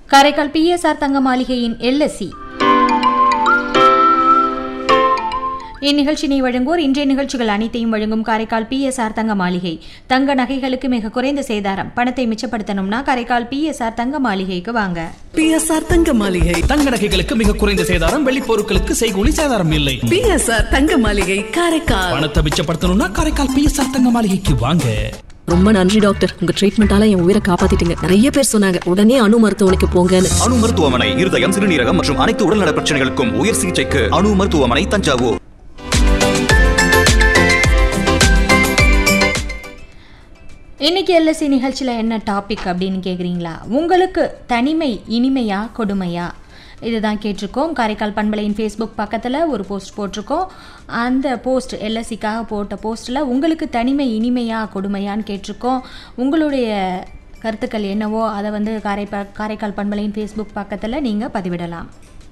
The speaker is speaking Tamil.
காரைக்கால் பிஎஸ்ஆர் தங்க மாளிகையின் எல்எஸ்சி இந்நிகழ்ச்சியினை வழங்குவோர் இன்றைய நிகழ்ச்சிகள் அனைத்தையும் வழங்கும் காரைக்கால் பிஎஸ்ஆர் தங்க மாளிகை தங்க நகைகளுக்கு மிக குறைந்த சேதாரம் பணத்தை மிச்சப்படுத்தணும்னா காரைக்கால் பிஎஸ்ஆர் தங்க மாளிகைக்கு வாங்க பிஎஸ்ஆர் தங்க மாளிகை தங்க நகைகளுக்கு மிக குறைந்த சேதாரம் வெள்ளி பொருட்களுக்கு செய்கூலி சேதாரம் இல்லை பிஎஸ்ஆர் தங்க மாளிகை காரைக்கால் பணத்தை மிச்சப்படுத்தணும்னா காரைக்கால் பிஎஸ்ஆர் தங்க மாளிகைக்கு வாங்க ரொம்ப நன்றி டாக்டர் உங்க ட்ரீட்மெண்டால என் உயிரை காப்பாத்திட்டீங்க நிறைய பேர் சொன்னாங்க உடனே அணு மருத்துவமனைக்கு போங்கன்னு அணு மருத்துவமனை இருதயம் சிறுநீரகம் மற்றும் அனைத்து உடல்நல பிரச்சனைகளுக்கும் உயர் சிகிச்சைக்கு அணு மருத்துவமனை தஞ்சாவூர் இன்னைக்கு எல்எஸ்சி நிகழ்ச்சியில் என்ன டாபிக் அப்படின்னு கேட்குறீங்களா உங்களுக்கு தனிமை இனிமையா கொடுமையா இதுதான் கேட்டிருக்கோம் காரைக்கால் பண்பலையின் ஃபேஸ்புக் பக்கத்தில் ஒரு போஸ்ட் போட்டிருக்கோம் அந்த போஸ்ட் எல்எஸ்சிக்காக போட்ட போஸ்ட்டில் உங்களுக்கு தனிமை இனிமையா கொடுமையான்னு கேட்டிருக்கோம் உங்களுடைய கருத்துக்கள் என்னவோ அதை வந்து காரைப்பா காரைக்கால் பண்பலையின் ஃபேஸ்புக் பக்கத்தில் நீங்கள் பதிவிடலாம்